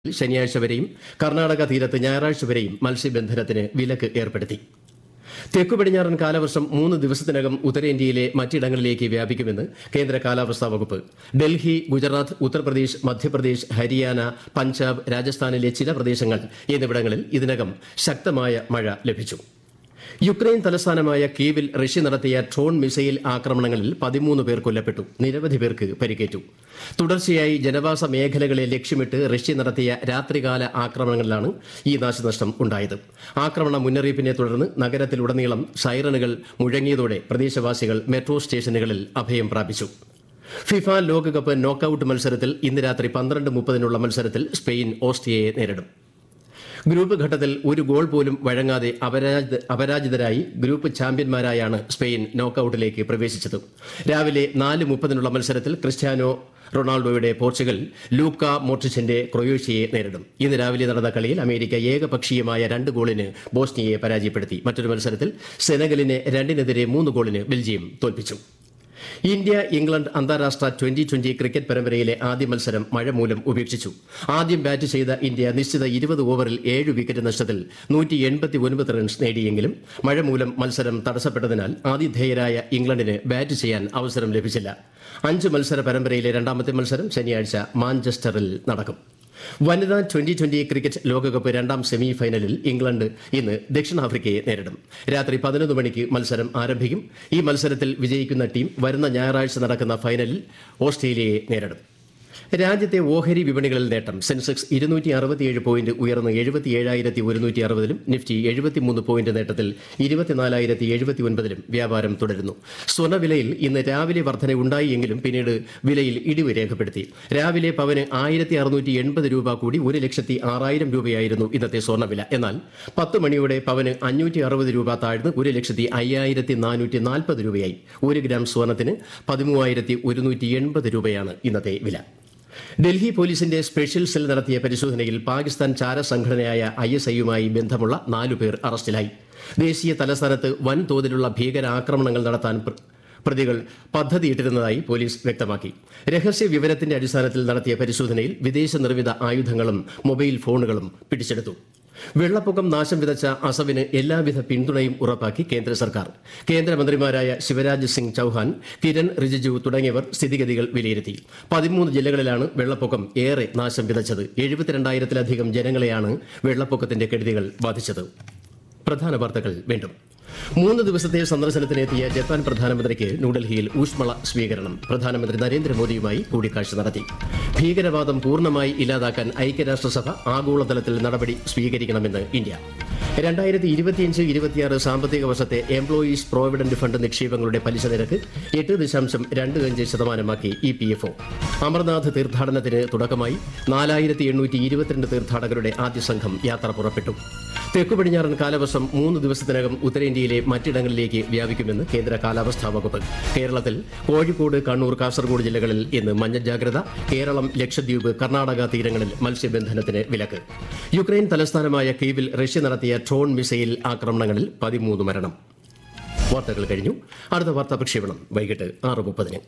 ശനിയാഴ്ച വരെയും കർണാടക തീരത്ത് ഞായറാഴ്ച വരെയും മത്സ്യബന്ധനത്തിന് വിലക്ക് ഏർപ്പെടുത്തി തെക്കു പടിഞ്ഞാറൻ കാലവർഷം മൂന്ന് ദിവസത്തിനകം ഉത്തരേന്ത്യയിലെ മറ്റിടങ്ങളിലേക്ക് വ്യാപിക്കുമെന്ന് കേന്ദ്ര കാലാവസ്ഥാ വകുപ്പ് ഡൽഹി ഗുജറാത്ത് ഉത്തർപ്രദേശ് മധ്യപ്രദേശ് ഹരിയാന പഞ്ചാബ് രാജസ്ഥാനിലെ ചില പ്രദേശങ്ങൾ എന്നിവിടങ്ങളിൽ ഇതിനകം ശക്തമായ മഴ ലഭിച്ചു യുക്രൈൻ തലസ്ഥാനമായ കീവിൽ റഷ്യ നടത്തിയ ഡ്രോൺ മിസൈൽ ആക്രമണങ്ങളിൽ പതിമൂന്ന് പേർ കൊല്ലപ്പെട്ടു നിരവധി പേർക്ക് പരിക്കേറ്റു തുടർച്ചയായി ജനവാസ മേഖലകളെ ലക്ഷ്യമിട്ട് റഷ്യ നടത്തിയ രാത്രികാല ആക്രമണങ്ങളിലാണ് ഈ നാശനഷ്ടം ഉണ്ടായത് ആക്രമണ മുന്നറിയിപ്പിനെ തുടർന്ന് നഗരത്തിലുടനീളം സൈറനുകൾ മുഴങ്ങിയതോടെ പ്രദേശവാസികൾ മെട്രോ സ്റ്റേഷനുകളിൽ അഭയം പ്രാപിച്ചു ഫിഫ ലോകകപ്പ് നോക്കൌട്ട് മത്സരത്തിൽ ഇന്ന് രാത്രി പന്ത്രണ്ട് മുപ്പതിനുള്ള മത്സരത്തിൽ സ്പെയിൻ ഓസ്ട്രിയയെ നേരിടും ഗ്രൂപ്പ് ഘട്ടത്തിൽ ഒരു ഗോൾ പോലും വഴങ്ങാതെ അപരാജിത അപരാജിതരായി ഗ്രൂപ്പ് ചാമ്പ്യന്മാരായാണ് സ്പെയിൻ നോക്കൌട്ടിലേക്ക് പ്രവേശിച്ചത് രാവിലെ നാല് മുപ്പതിനുള്ള മത്സരത്തിൽ ക്രിസ്ത്യാനോ റൊണാൾഡോയുടെ പോർച്ചുഗൽ ലൂക്ക മോട്രിച്ചിന്റെ ക്രൊയേഷ്യയെ നേരിടും ഇന്ന് രാവിലെ നടന്ന കളിയിൽ അമേരിക്ക ഏകപക്ഷീയമായ രണ്ട് ഗോളിന് ബോസ്നിയയെ പരാജയപ്പെടുത്തി മറ്റൊരു മത്സരത്തിൽ സെനഗലിനെ രണ്ടിനെതിരെ മൂന്ന് ഗോളിന് ബെൽജിയം തോൽപ്പിച്ചു ഇന്ത്യ ഇംഗ്ലണ്ട് അന്താരാഷ്ട്ര ട്വന്റി ട്വന്റി ക്രിക്കറ്റ് പരമ്പരയിലെ ആദ്യ മത്സരം മഴ മൂലം ഉപേക്ഷിച്ചു ആദ്യം ബാറ്റ് ചെയ്ത ഇന്ത്യ നിശ്ചിത ഇരുപത് ഓവറിൽ ഏഴ് വിക്കറ്റ് നഷ്ടത്തിൽ നൂറ്റി എൺപത്തി ഒൻപത് റൺസ് നേടിയെങ്കിലും മഴ മൂലം മത്സരം തടസ്സപ്പെട്ടതിനാൽ ആതിഥേയരായ ഇംഗ്ലണ്ടിന് ബാറ്റ് ചെയ്യാൻ അവസരം ലഭിച്ചില്ല അഞ്ച് മത്സര പരമ്പരയിലെ രണ്ടാമത്തെ മത്സരം ശനിയാഴ്ച മാഞ്ചസ്റ്ററിൽ നടക്കും വനിതാ ട്വന്റി ട്വന്റി ക്രിക്കറ്റ് ലോകകപ്പ് രണ്ടാം സെമി ഫൈനലിൽ ഇംഗ്ലണ്ട് ഇന്ന് ദക്ഷിണാഫ്രിക്കയെ നേരിടും രാത്രി പതിനൊന്ന് മണിക്ക് മത്സരം ആരംഭിക്കും ഈ മത്സരത്തിൽ വിജയിക്കുന്ന ടീം വരുന്ന ഞായറാഴ്ച നടക്കുന്ന ഫൈനലിൽ ഓസ്ട്രേലിയയെ നേരിടും രാജ്യത്തെ ഓഹരി വിപണികളിൽ നേട്ടം സെൻസെക്സ് ഇരുന്നൂറ്റി അറുപത്തിയേഴ് പോയിന്റ് ഉയർന്ന് എഴുപത്തിയേഴായിരത്തി ഒരുന്നൂറ്റി അറുപതിലും നിഫ്റ്റി എഴുപത്തിമൂന്ന് പോയിന്റ് നേട്ടത്തിൽ ഇരുപത്തിനാലായിരത്തി എഴുപത്തി ഒൻപതിലും വ്യാപാരം തുടരുന്നു സ്വർണ്ണവിലയിൽ ഇന്ന് രാവിലെ വർധന ഉണ്ടായിയെങ്കിലും പിന്നീട് വിലയിൽ ഇടിവ് രേഖപ്പെടുത്തി രാവിലെ പവന് ആയിരത്തി അറുന്നൂറ്റി എൺപത് രൂപ കൂടി ഒരു ലക്ഷത്തി ആറായിരം രൂപയായിരുന്നു ഇന്നത്തെ സ്വർണ്ണവില എന്നാൽ പത്ത് മണിയോടെ പവന് അഞ്ഞൂറ്റി അറുപത് രൂപ താഴ്ന്ന് ഒരു ലക്ഷത്തി അയ്യായിരത്തി നാനൂറ്റി നാൽപ്പത് രൂപയായി ഒരു ഗ്രാം സ്വർണ്ണത്തിന് പതിമൂവായിരത്തി ഒരുന്നൂറ്റി എൺപത് രൂപയാണ് ഇന്നത്തെ വില ഡൽഹി പോലീസിന്റെ സ്പെഷ്യൽ സെൽ നടത്തിയ പരിശോധനയിൽ പാകിസ്ഥാൻ ചാരസംഘടനയായ ഐ എസ് ഐയുമായി ബന്ധമുള്ള നാലുപേർ അറസ്റ്റിലായി ദേശീയ തലസ്ഥാനത്ത് വൻതോതിലുള്ള ഭീകരാക്രമണങ്ങൾ നടത്താൻ പ്ര- പ്രതികൾ പദ്ധതിയിട്ടിരുന്നതായി പോലീസ് വ്യക്തമാക്കി രഹസ്യ വിവരത്തിന്റെ അടിസ്ഥാനത്തിൽ നടത്തിയ പരിശോധനയിൽ വിദേശ നിർമ്മിത ആയുധങ്ങളും മൊബൈൽ ഫോണുകളും പിടിച്ചെടുത്തു വെള്ളപ്പൊക്കം നാശം വിതച്ച അസവിന് എല്ലാവിധ പിന്തുണയും ഉറപ്പാക്കി കേന്ദ്ര സർക്കാർ കേന്ദ്രമന്ത്രിമാരായ ശിവരാജ് സിംഗ് ചൌഹാൻ കിരൺ റിജിജു തുടങ്ങിയവർ സ്ഥിതിഗതികൾ വിലയിരുത്തി പതിമൂന്ന് ജില്ലകളിലാണ് വെള്ളപ്പൊക്കം ഏറെ നാശം വിതച്ചത് എഴുപത്തിരണ്ടായിരത്തിലധികം ജനങ്ങളെയാണ് വെള്ളപ്പൊക്കത്തിന്റെ കെടുതികൾ ബാധിച്ചത് പ്രധാന വാർത്തകൾ വീണ്ടും മൂന്ന് ദിവസത്തെ സന്ദർശനത്തിനെത്തിയ ജപ്പാൻ പ്രധാനമന്ത്രിക്ക് ന്യൂഡൽഹിയിൽ ഊഷ്മള സ്വീകരണം പ്രധാനമന്ത്രി നരേന്ദ്രമോദിയുമായി കൂടിക്കാഴ്ച നടത്തി ഭീകരവാദം പൂർണ്ണമായി ഇല്ലാതാക്കാൻ ഐക്യരാഷ്ട്രസഭ ആഗോളതലത്തിൽ നടപടി സ്വീകരിക്കണമെന്ന് ഇന്ത്യ രണ്ടായിരത്തി ഇരുപത്തിയഞ്ച് ഇരുപത്തിയാറ് സാമ്പത്തിക വർഷത്തെ എംപ്ലോയീസ് പ്രോവിഡന്റ് ഫണ്ട് നിക്ഷേപങ്ങളുടെ പലിശ നിരക്ക് എട്ട് ദശാംശം രണ്ട് അഞ്ച് ശതമാനമാക്കി E P F O Amarnath തീർത്ഥാടനത്തിന് തുടക്കമായി നാലായിരത്തി എണ്ണൂറ്റി ഇരുപത്തിരണ്ട് തീർത്ഥാടകരുടെ ആദ്യ സംഘം യാത്ര പുറപ്പെട്ടു തെക്കു പടിഞ്ഞാറൻ കാലവർഷം മൂന്ന് ദിവസത്തിനകം ഉത്തരേന്ത്യയിലെ മറ്റിടങ്ങളിലേക്ക് വ്യാപിക്കുമെന്ന് കേന്ദ്ര കാലാവസ്ഥാ വകുപ്പ് കേരളത്തിൽ കോഴിക്കോട് കണ്ണൂർ കാസർഗോഡ് ജില്ലകളിൽ ഇന്ന് മഞ്ഞ ജാഗ്രത കേരളം ലക്ഷദ്വീപ് കർണാടക തീരങ്ങളിൽ മത്സ്യബന്ധനത്തിന് വിലക്ക് യുക്രൈൻ തലസ്ഥാനമായ കീവിൽ റഷ്യ നടത്തിയ ഡ്രോൺ മിസൈൽ ആക്രമണങ്ങളിൽ പതിമൂന്ന് മരണം വാർത്തകൾ കഴിഞ്ഞു അടുത്ത വാർത്താ പ്രക്ഷേപണം വൈകിട്ട് ആറ് മുപ്പതിന്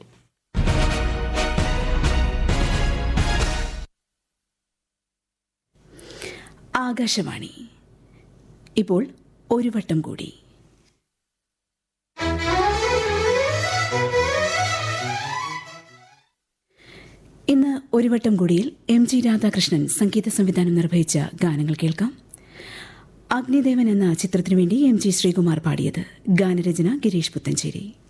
ആകാശവാണി ഇപ്പോൾ ഒരു വട്ടം കൂടി ഇന്ന് ഒരു വട്ടം കൂടിയിൽ എം ജി രാധാകൃഷ്ണൻ സംഗീത സംവിധാനം നിർവഹിച്ച ഗാനങ്ങൾ കേൾക്കാം അഗ്നിദേവൻ എന്ന ചിത്രത്തിനു വേണ്ടി എം ജി ശ്രീകുമാർ പാടിയത് ഗാനരചന ഗിരീഷ് പുത്തഞ്ചേരി